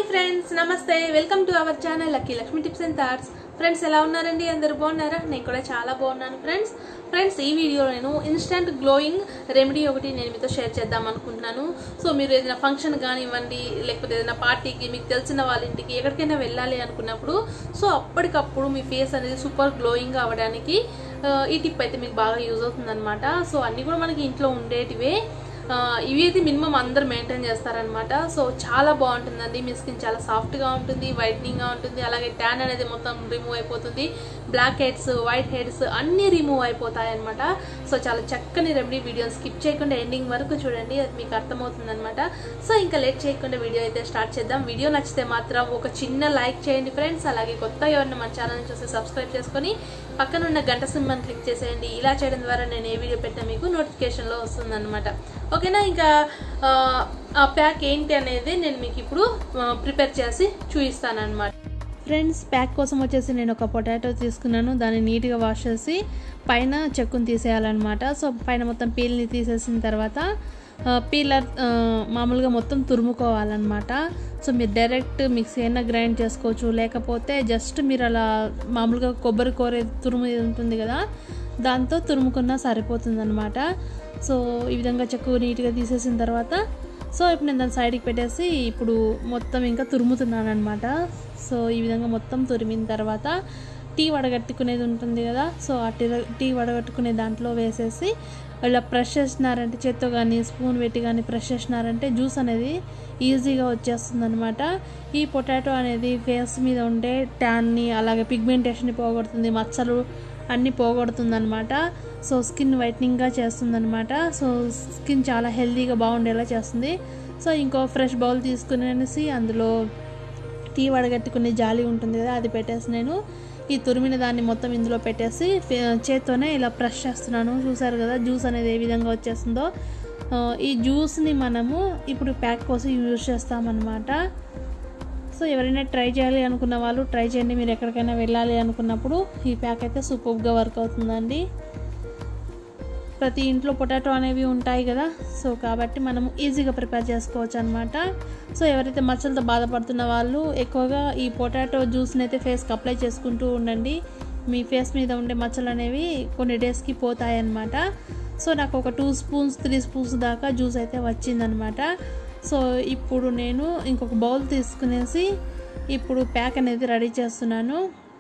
friends నమస్తే welcome to our channel lucky Lakshmi tips and thoughts friends ఎలా ఉన్నారండి అందరూ బాగున్నారా నేను కూడా చాలా బాగున్నాను ఫ్రెండ్స్ ఫ్రెండ్స్ ఈ వీడియోలో నేను ఇన్స్టంట్ గ్లోయింగ్ రెమెడీ ఒకటి నేను మీతో షేర్ చేద్దాం అనుకుంటున్నాను సో మీరు ఏదైనా ఫంక్షన్ కానివ్వండి లేకపోతే ఏదైనా పార్టీకి మీకు తెలిసిన వాళ్ళ ఇంటికి ఎక్కడికైనా వెళ్ళాలి అనుకున్నప్పుడు సో అప్పటికప్పుడు మీ ఫేస్ అనేది సూపర్ గ్లోయింగ్ అవ్వడానికి ఆ, ఈ టిప్ అయితే మీకు బాగా యూజ్ అవుతుంది సో అన్నీ కూడా మనకి ఇంట్లో ఉండేటివే ఆ, ఇవి అయితే మినిమం అందరు మెయింటైన్ చేస్తారనమాట సో చాలా బాగుంటుందండి మీ స్కిన్ చాలా సాఫ్ట్గా ఉంటుంది వైట్నింగ్గా ఉంటుంది అలాగే ట్యాన్ అనేది మొత్తం రిమూవ్ అయిపోతుంది బ్లాక్ హెడ్స్ వైట్ హెడ్స్ అన్నీ రిమూవ్ అయిపోతాయి అనమాట సో చాలా చక్కని రెమెడీ వీడియో స్కిప్ చేయకుండా ఎండింగ్ వరకు చూడండి అది మీకు అర్థమవుతుంది అనమాట సో ఇంకా లేట్ చేయకుండా వీడియో అయితే స్టార్ట్ చేద్దాం వీడియో నచ్చితే మాత్రం ఒక చిన్న లైక్ చేయండి ఫ్రెండ్స్ అలాగే కొత్త ఎవరైనా మన ఛానల్ చూసి సబ్స్క్రైబ్ చేసుకొని పక్కన ఉన్న గంట సింబల్ క్లిక్ చేసేయండి ఇలా చేయడం ద్వారా నేను ఏ వీడియో పెట్టినా మీకు నోటిఫికేషన్లో వస్తుంది అనమాట ఓకేనా ఇంకా ఆ, ఆ ప్యాక్ ఏంటి అనేది నేను మీకు ఇప్పుడు ప్రిపేర్ చేసి చూపిస్తాను అనమాట ఫ్రెండ్స్ ప్యాక్ కోసం వచ్చేసి నేను ఒక పొటాటో తీసుకున్నాను దాన్ని నీట్గా వాష్ చేసి పైన చెక్కుని తీసేయాలన్నమాట సో పైన మొత్తం పీల్ని తీసేసిన తర్వాత పీలర్ మామూలుగా మొత్తం తురుముకోవాలన్నమాట సో మీరు డైరెక్ట్ మిక్సీ అయినా గ్రైండ్ చేసుకోవచ్చు లేకపోతే జస్ట్ మీరు అలా మామూలుగా కొబ్బరి కూర తురుము ఉంటుంది కదా దాంతో తురుముకున్నా సరిపోతుంది అనమాట సో ఈ విధంగా చెక్కు నీట్గా తీసేసిన తర్వాత సో ఇప్పుడు నేను దాన్ని సైడ్కి పెట్టేసి ఇప్పుడు మొత్తం ఇంకా తురుముతున్నాను అనమాట సో ఈ విధంగా మొత్తం తురిమిన తర్వాత టీ వడగట్టుకునేది ఉంటుంది కదా సో ఆ టీ టీ వడగట్టుకునే దాంట్లో వేసేసి ఇలా ప్రెష్ చేసినారంటే చేత్తో కానీ స్పూన్ పెట్టి కానీ ప్రెష్ చేసినారంటే జ్యూస్ అనేది ఈజీగా వచ్చేస్తుంది అనమాట ఈ పొటాటో అనేది ఫేస్ మీద ఉండే ట్యాన్ని అలాగే పిగ్మెంటేషన్ని పోగొడుతుంది మచ్చలు అన్నీ పోగొడుతుంది అనమాట సో స్కిన్ వైట్నింగ్గా చేస్తుంది అనమాట సో స్కిన్ చాలా హెల్తీగా బాగుండేలా చేస్తుంది సో ఇంకో ఫ్రెష్ బౌల్ తీసుకునేసి అందులో టీ వడగట్టుకునే జాలి ఉంటుంది కదా అది పెట్టేసి నేను ఈ తురిమిన దాన్ని మొత్తం ఇందులో పెట్టేసి ఫే- చేత్తోనే ఇలా ప్రెష్ చేస్తున్నాను చూసారు కదా జ్యూస్ అనేది ఏ విధంగా వచ్చేస్తుందో ఆ, ఈ జ్యూస్ని మనము ఇప్పుడు ప్యాక్ కోసం యూజ్ చేస్తామన్నమాట సో ఎవరైనా ట్రై చేయాలి అనుకున్న వాళ్ళు ట్రై చేయండి మీరు ఎక్కడికైనా వెళ్ళాలి అనుకున్నప్పుడు ఈ ప్యాక్ అయితే సూపర్గా వర్క్ అవుతుందండి ప్రతి ఇంట్లో పొటాటో అనేవి ఉంటాయి కదా సో కాబట్టి మనం ఈజీగా ప్రిపేర్ చేసుకోవచ్చు అనమాట సో ఎవరైతే మచ్చలతో బాధపడుతున్న వాళ్ళు ఎక్కువగా ఈ పొటాటో జ్యూస్ని అయితే ఫేస్కి అప్లై చేసుకుంటూ ఉండండి మీ ఫేస్ మీద ఉండే మచ్చలు అనేవి కొన్ని డేస్కి పోతాయి అన్నమాట సో నాకు ఒక టూ స్పూన్స్ త్రీ స్పూన్స్ దాకా జ్యూస్ అయితే వచ్చిందనమాట సో ఇప్పుడు నేను ఇంకొక బౌల్ తీసుకునేసి ఇప్పుడు ప్యాక్ అనేది రెడీ చేస్తున్నాను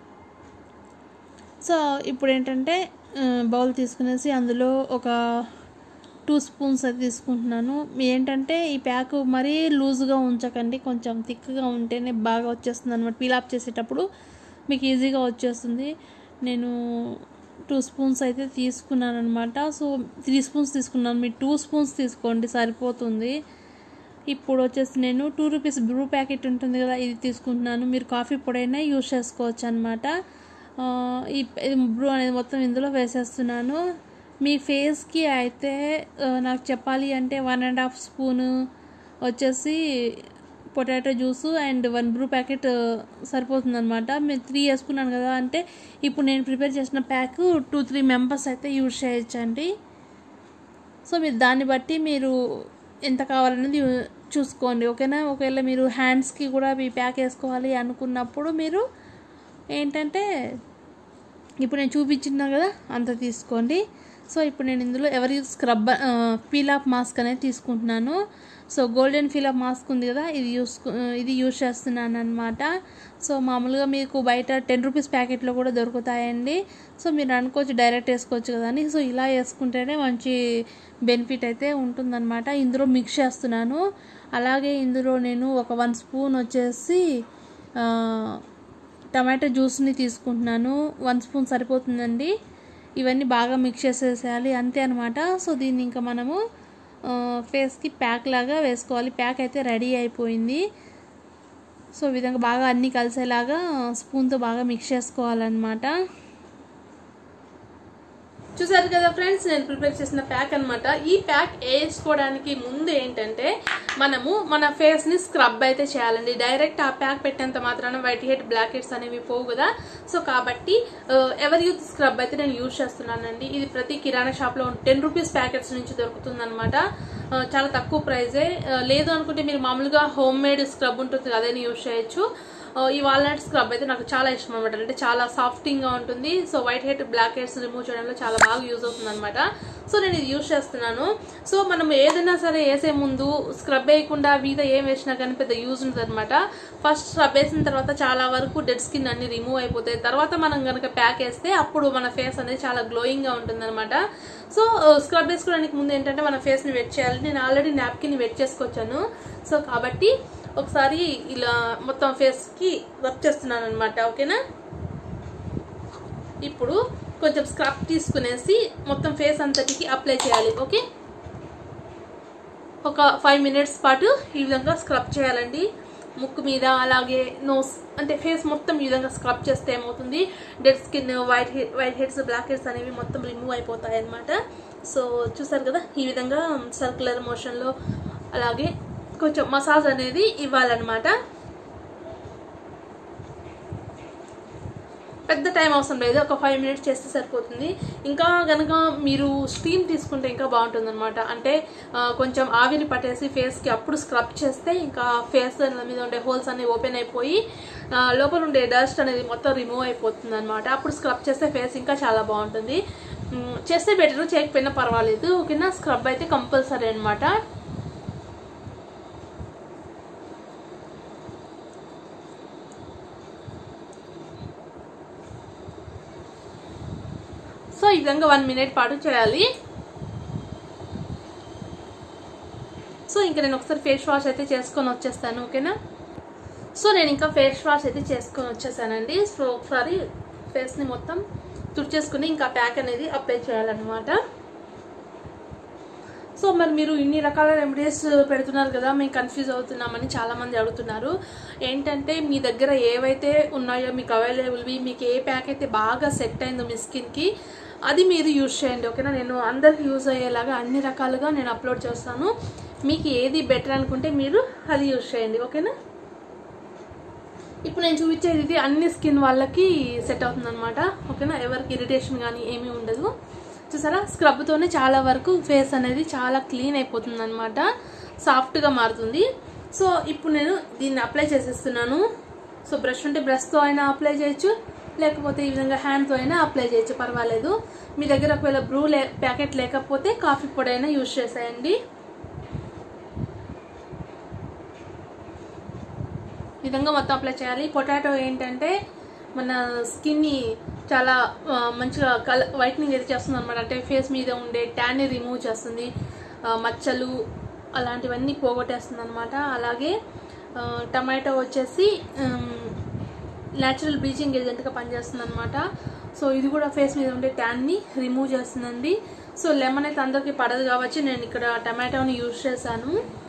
సో ఇప్పుడు ఏంటంటే ఆ, బౌల్ తీసుకునేసి అందులో ఒక టూ స్పూన్స్ అది తీసుకుంటున్నాను ఏంటంటే ఈ ప్యాక్ మరీ లూజ్గా ఉంచకండి కొంచెం థిక్గా ఉంటేనే బాగా వచ్చేస్తుంది అనమాట పీలాప్ చేసేటప్పుడు మీకు ఈజీగా వచ్చేస్తుంది నేను టూ స్పూన్స్ అయితే తీసుకున్నాను అనమాట సో త్రీ స్పూన్స్ తీసుకున్నాను మీరు టూ స్పూన్స్ తీసుకోండి సరిపోతుంది ఇప్పుడు వచ్చేసి నేను టూ రూపీస్ బ్రూ ప్యాకెట్ ఉంటుంది కదా ఇది తీసుకుంటున్నాను మీరు కాఫీ పొడైనా యూజ్ చేసుకోవచ్చు అనమాట ఈ ఇది బ్రూ అనేది మొత్తం ఇందులో వేసేస్తున్నాను మీ ఫేస్కి అయితే ఆ, నాకు చెప్పాలి అంటే వన్ అండ్ హాఫ్ స్పూను వచ్చేసి potato juice and one Bru packet సరిపోతుంది అనమాట మీరు త్రీ వేసుకున్నాను కదా అంటే ఇప్పుడు నేను ప్రిపేర్ చేసిన ప్యాక్ టూ త్రీ మెంబర్స్ అయితే యూజ్ చేయొచ్చండి సో మీరు దాన్ని బట్టి మీరు ఎంత కావాలనేది చూసుకోండి ఓకేనా ఒకవేళ మీరు హ్యాండ్స్కి కూడా మీ ప్యాక్ వేసుకోవాలి అనుకున్నప్పుడు మీరు ఏంటంటే ఇప్పుడు నేను చూపించిన కదా అంత తీసుకోండి సో ఇప్పుడు నేను ఇందులో ఎవరి స్క్రబ్ పీలాప్ మాస్క్ అనేది తీసుకుంటున్నాను సో గోల్డెన్ ఫీలాప్ మాస్క్ ఉంది కదా ఇది యూస్ ఇది యూస్ చేస్తున్నాను అనమాట సో మామూలుగా మీకు బయట టెన్ రూపీస్ ప్యాకెట్లో కూడా దొరుకుతాయండి సో మీరు అనుకోవచ్చు డైరెక్ట్ వేసుకోవచ్చు కదా అని సో ఇలా వేసుకుంటేనే మంచి బెనిఫిట్ అయితే ఉంటుందన్నమాట ఇందులో మిక్స్ చేస్తున్నాను అలాగే ఇందులో నేను ఒక వన్ స్పూన్ వచ్చేసి ఆ, టమాటో జ్యూస్ని తీసుకుంటున్నాను వన్ స్పూన్ సరిపోతుందండి ఇవన్నీ బాగా మిక్స్ చేసేసేయాలి అంతే అనమాట సో దీన్ని ఇంకా మనము ఆ, ఫేస్కి ప్యాక్ లాగా వేసుకోవాలి ప్యాక్ అయితే రెడీ అయిపోయింది సో ఈ విధంగా బాగా అన్నీ కలిసేలాగా స్పూన్తో బాగా మిక్స్ చేసుకోవాలన్నమాట చూసారు కదా ఫ్రెండ్స్ నేను ప్రిపేర్ చేసిన ప్యాక్ అన్నమాట ఈ ప్యాక్ వేసుకోవడానికి ముందు ఏంటంటే మనము మన ఫేస్ ని స్క్రబ్ అయితే చేయాలండి డైరెక్ట్ ఆ ప్యాక్ పెట్టేంత మాత్రాన వైట్ హెడ్ బ్లాక్ హెడ్స్ అనేవి పోవు కదా సో కాబట్టి ఆ, ఎవరి యూత్ స్క్రబ్ అయితే నేను యూజ్ చేస్తున్నానండి ఇది ప్రతి కిరాణా షాప్ లో టెన్ రూపీస్ ప్యాకెట్స్ నుంచి దొరుకుతుంది అనమాట చాలా తక్కువ ప్రైజే ఆ, లేదు అనుకుంటే మీరు మామూలుగా హోమ్ మేడ్ స్క్రబ్ ఉంటుంది కదా అదని యూజ్ చేయొచ్చు ఆ, ఈ వాల్నట్ స్క్రబ్ అయితే నాకు చాలా ఇష్టం అనమాట అంటే చాలా సాఫ్టింగ్ గా ఉంటుంది so white head black heads remove చేయడంలో చాలా బాగా యూజ్ అవుతుంది అనమాట సో నేను ఇది యూజ్ చేస్తున్నాను సో మనం ఏదైనా సరే వేసే ముందు స్క్రబ్ వేయకుండా మీద ఏం వేసినా కానీ పెద్ద యూజ్ ఉంటుంది అనమాట ఫస్ట్ స్క్రబ్ వేసిన తర్వాత చాలా వరకు డెడ్ స్కిన్ అన్ని రిమూవ్ అయిపోతాయి తర్వాత మనం కనుక ప్యాక్ వేస్తే అప్పుడు మన ఫేస్ అనేది చాలా గ్లోయింగ్ గా ఉంటుంది అనమాట సో స్క్రబ్ వేసుకోవడానికి ముందు ఏంటంటే మన ఫేస్ ని వెట్ చేయాలి నేను ఆల్రెడీ నాప్కిన్ వెట్ చేసుకొచ్చాను సో కాబట్టి ఒకసారి ఇలా మొత్తం ఫేస్ కి రబ్ చేస్తున్నాను అనమాట ఓకేనా ఇప్పుడు కొంచెం స్క్రబ్ తీసుకునేసి మొత్తం ఫేస్ అంతటికి అప్లై చేయాలి ఓకే ఒక ఫైవ్ మినిట్స్ పాటు ఈ విధంగా స్క్రబ్ చేయాలండి ముక్కు మీద అలాగే నోస్ అంటే ఫేస్ మొత్తం ఈ విధంగా స్క్రబ్ చేస్తే ఏమవుతుంది dead skin white head white heads black heads అనేవి మొత్తం రిమూవ్ అయిపోతాయి అనమాట సో చూసారు కదా ఈ విధంగా సర్క్యులర్ మోషన్లో అలాగే కొంచెం మసాజ్ అనేది ఇవ్వాలన్నమాట పెద్ద టైం అవసరం లేదు ఒక ఫైవ్ మినిట్స్ చేస్తే సరిపోతుంది ఇంకా కనుక మీరు స్టీమ్ తీసుకుంటే ఇంకా బాగుంటుంది అనమాట అంటే ఆ, కొంచెం ఆవిరి పట్టేసి ఫేస్కి అప్పుడు స్క్రబ్ చేస్తే ఇంకా ఫేస్ మీద ఉండే హోల్స్ అన్ని ఓపెన్ అయిపోయి ఆ, లోపల ఉండే డస్ట్ అనేది మొత్తం రిమూవ్ అయిపోతుంది అనమాట అప్పుడు స్క్రబ్ చేస్తే ఫేస్ ఇంకా చాలా బాగుంటుంది మ్, చేస్తే బెటర్ చేయకపోయినా పర్వాలేదు ఓకేనా స్క్రబ్ అయితే కంపల్సరీ అనమాట సో ఈ విధంగా వన్ మినిట్ పాటు చేయాలి సో ఇంకా నేను ఒకసారి ఫేస్ వాష్ అయితే చేసుకొని వచ్చేస్తాను ఓకేనా సో నేను ఇంకా ఫేస్ వాష్ అయితే చేసుకొని వచ్చేసానండి సో ఒకసారి ఫేస్ని మొత్తం తుడిచేసుకుని ఇంకా ప్యాక్ అనేది అప్లై చేయాలన్నమాట సో మరి మీరు ఇన్ని రకాల రెమెడీస్ పెడుతున్నారు కదా మేము కన్ఫ్యూజ్ అవుతున్నామని చాలా మంది అడుగుతున్నారు ఏంటంటే మీ దగ్గర ఏవైతే ఉన్నాయో మీకు అవైలబుల్వి మీకు ఏ ప్యాక్ అయితే బాగా సెట్ అయిందో మీ స్కిన్కి అది మీరు యూజ్ చేయండి ఓకేనా నేను అందరికి యూజ్ అయ్యేలాగా అన్ని రకాలుగా నేను అప్లోడ్ చేస్తాను మీకు ఏది బెటర్ అనుకుంటే మీరు అది యూజ్ చేయండి ఓకేనా ఇప్పుడు నేను చూపించేది ఇది అన్ని స్కిన్ వాళ్ళకి సెట్ అవుతుంది అనమాట ఓకేనా ఎవరికి ఇరిటేషన్ కానీ ఏమీ ఉండదు చూసారా స్క్రబ్తోనే చాలా వరకు ఫేస్ అనేది చాలా క్లీన్ అయిపోతుంది అనమాట సాఫ్ట్గా మారుతుంది సో ఇప్పుడు నేను దీన్ని అప్లై చేసేస్తున్నాను సో బ్రష్ ఉంటే బ్రష్తో అయినా అప్లై చేయొచ్చు లేకపోతే ఈ విధంగా హ్యాండ్తో అయినా అప్లై చేయొచ్చు పర్వాలేదు మీ దగ్గర ఒకవేళ బ్రూ లే ప్యాకెట్ లేకపోతే కాఫీ పొడి అయినా యూజ్ చేసేయండి ఈ విధంగా మొత్తం అప్లై చేయాలి పొటాటో ఏంటంటే మన స్కిన్ని చాలా ఆ, మంచిగా కల వైట్నింగ్ అయితే చేస్తుంది అనమాట అంటే ఫేస్ మీద ఉండే ట్యాన్ని రిమూవ్ చేస్తుంది ఆ, మచ్చలు అలాంటివన్నీ పోగొట్టేస్తుంది అనమాట అలాగే ఆ, టమాటో వచ్చేసి న్యాచురల్ బ్లీచింగ్ ఏజెంట్గా పనిచేస్తుంది అనమాట సో ఇది కూడా ఫేస్ మీద ఉండే ట్యాన్ని రిమూవ్ చేస్తుందండి సో లెమన్ అయితే అందరికీ పడదు కాబట్టి నేను ఇక్కడ టమాటోని యూజ్ చేశాను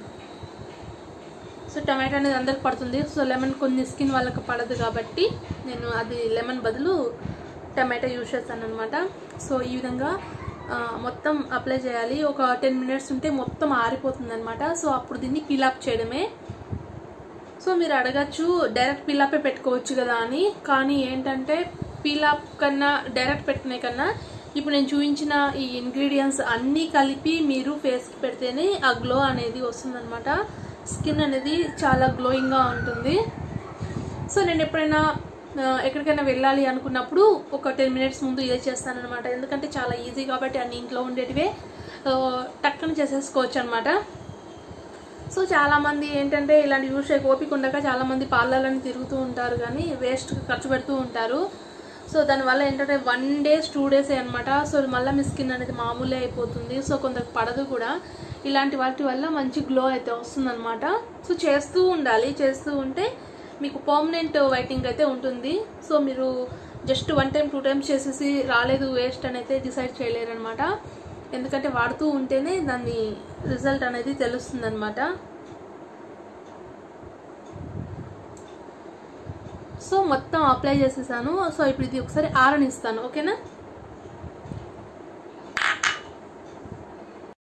సో టమాటో అనేది అందరికి పడుతుంది సో లెమన్ కొన్ని స్కిన్ వాళ్ళకి పడదు కాబట్టి నేను అది లెమన్ బదులు టమాటో యూజ్ చేస్తాను అనమాట సో ఈ విధంగా ఆ, మొత్తం అప్లై చేయాలి ఒక టెన్ మినిట్స్ ఉంటే మొత్తం ఆరిపోతుంది అనమాట సో అప్పుడు దీన్ని పీలాప్ చేయడమే సో మీరు అడగచ్చు డైరెక్ట్ పీలాపే పెట్టుకోవచ్చు కదా అని కానీ ఏంటంటే పీలాప్ కన్నా డైరెక్ట్ పెట్టిన కన్నా ఇప్పుడు నేను చూపించిన ఈ ఇంగ్రీడియంట్స్ అన్నీ కలిపి మీరు ఫేస్కి పెడితేనే ఆ గ్లో అనేది వస్తుందన్నమాట స్కిన్ అనేది చాలా గ్లోయింగ్గా ఉంటుంది సో నేను ఎప్పుడైనా ఆ, ఎక్కడికైనా వెళ్ళాలి అనుకున్నప్పుడు ఒక టెన్ మినిట్స్ ముందు ఇదే చేస్తాను అనమాట ఎందుకంటే చాలా ఈజీ కాబట్టి అన్ని ఇంట్లో ఉండేటివే ఆ, టక్కున చేసేసుకోవచ్చు అనమాట సో చాలా మంది ఏంటంటే ఇలాంటి యూస్ చేయక ఓపిక ఉండక చాలా మంది పార్లర్లను తిరుగుతూ ఉంటారు కానీ వేస్ట్ ఖర్చు పెడుతూ ఉంటారు సో దానివల్ల ఏంటంటే వన్ డేస్ టూ డేస్ అనమాట సో మళ్ళీ మీ స్కిన్ అనేది మామూలే అయిపోతుంది సో కొందరికి పడదు కూడా ఇలాంటి వాటి వల్ల మంచి గ్లో అయితే వస్తుందన్నమాట సో చేస్తూ ఉండాలి చేస్తూ ఉంటే మీకు పర్మనెంట్ వైటింగ్ అయితే ఉంటుంది సో మీరు just one time two times చేసేసి రాలేదు వేస్ట్ అని అయితే డిసైడ్ చేయలేరు అనమాట ఎందుకంటే వాడుతూ ఉంటేనే దాని రిజల్ట్ అనేది తెలుస్తుంది అనమాట సో మొత్తం అప్లై చేసేసాను సో ఇప్పుడు ఇది ఒకసారి ఆరనిస్తాను ఓకేనా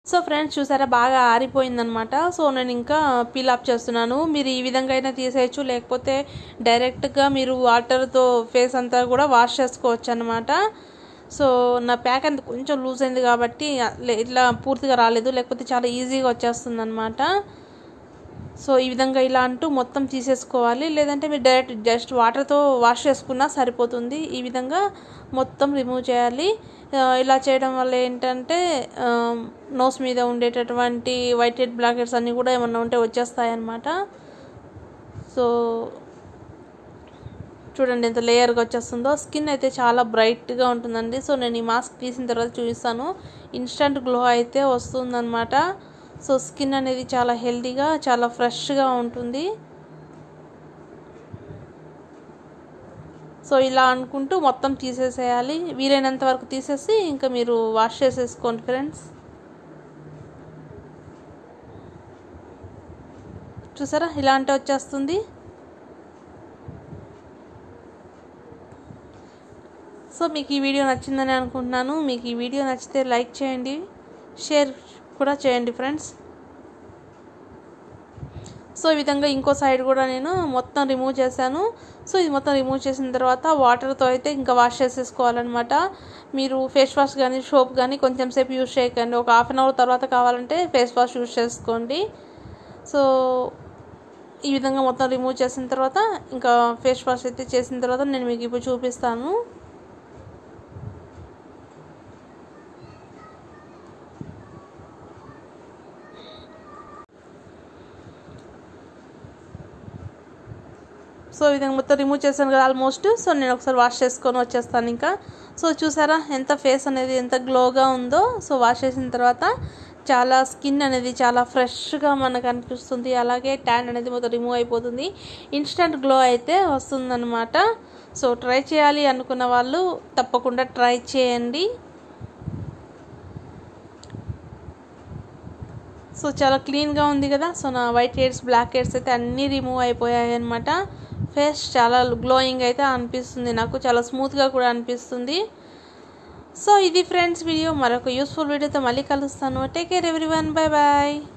సో ఫ్రెండ్స్ చూసారా బాగా ఆరిపోయిందనమాట సో నేను ఇంకా పీల్ ఆఫ్ చేస్తున్నాను మీరు ఈ విధంగా అయినా తీసేయచ్చు లేకపోతే డైరెక్ట్గా మీరు వాటర్తో ఫేస్ అంతా కూడా వాష్ చేసుకోవచ్చు అనమాట సో నా ప్యాక్ అంత కొంచెం లూజ్ అయింది కాబట్టి లే- ఇట్లా పూర్తిగా రాలేదు లేకపోతే చాలా ఈజీగా వచ్చేస్తుంది అనమాట సో ఈ విధంగా ఇలా అంటూ మొత్తం తీసేసుకోవాలి లేదంటే మీరు డైరెక్ట్ జస్ట్ వాటర్తో వాష్ చేసుకున్నా సరిపోతుంది ఈ విధంగా మొత్తం రిమూవ్ చేయాలి ఆ, ఇలా చేయడం వల్ల ఏంటంటే నోస్ మీద ఉండేటటువంటి వైట్ హెడ్ బ్లాక్ హెడ్స్ అన్నీ కూడా ఏమన్నా ఉంటే వచ్చేస్తాయి అన్నమాట సో చూడండి ఎంత లేయర్గా వచ్చేస్తుందో స్కిన్ అయితే చాలా బ్రైట్గా ఉంటుందండి సో నేను ఈ మాస్క్ తీసిన తర్వాత చూపిస్తాను ఇన్స్టంట్ గ్లో అయితే వస్తుందన్నమాట సో స్కిన్ అనేది చాలా హెల్తీగా చాలా ఫ్రెష్గా ఉంటుంది సో ఇలా అనుకుంటూ మొత్తం తీసేసేయాలి వీలైనంత వరకు తీసేసి ఇంకా మీరు వాష్ చేసేసుకోండి ఫ్రెండ్స్ చూసారా ఇలా అంటే వచ్చేస్తుంది సో మీకు ఈ వీడియో నచ్చిందని అనుకుంటున్నాను మీకు ఈ వీడియో నచ్చితే లైక్ చేయండి షేర్ కూడా చేయండి ఫ్రెండ్స్ సో ఈ విధంగా ఇంకో సైడ్ కూడా నేను మొత్తం రిమూవ్ చేశాను సో ఇది మొత్తం రిమూవ్ చేసిన తర్వాత వాటర్తో అయితే ఇంకా వాష్ చేసేసుకోవాలన్నమాట మీరు ఫేస్ వాష్ కానీ సోప్ కానీ కొంచెం సేపు యూజ్ చేయకండి ఒక హాఫ్ అన్ అవర్ తర్వాత కావాలంటే ఫేస్ వాష్ యూజ్ చేసుకోండి సో ఈ విధంగా మొత్తం రిమూవ్ చేసిన తర్వాత ఇంకా ఫేస్ వాష్ అయితే చేసిన తర్వాత నేను మీకు ఇప్పుడు చూపిస్తాను సో ఈ విధంగా మొత్తం రిమూవ్ చేశాను కదా ఆల్మోస్ట్ సో నేను ఒకసారి వాష్ చేసుకొని వచ్చేస్తాను ఇంకా సో చూసారా ఎంత ఫేస్ అనేది ఎంత గ్లోగా ఉందో సో వాష్ చేసిన తర్వాత చాలా స్కిన్ అనేది చాలా ఫ్రెష్గా మనకు అనిపిస్తుంది అలాగే ట్యాన్ అనేది మొత్తం రిమూవ్ అయిపోతుంది ఇన్స్టంట్ గ్లో అయితే వస్తుందన్నమాట సో ట్రై చేయాలి అనుకున్న వాళ్ళు తప్పకుండా ట్రై చేయండి సో చాలా క్లీన్గా ఉంది కదా సో నా వైట్ హెయిర్స్ బ్లాక్ హెయిర్స్ అయితే అన్నీ రిమూవ్ అయిపోయాయి అనమాట ఫేస్ చాలా గ్లోయింగ్ అయితే అనిపిస్తుంది నాకు చాలా స్మూత్గా కూడా అనిపిస్తుంది సో ఇది ఫ్రెండ్స్ వీడియో మరొక యూస్ఫుల్ వీడియోతో మళ్ళీ కలుస్తాను take care everyone bye bye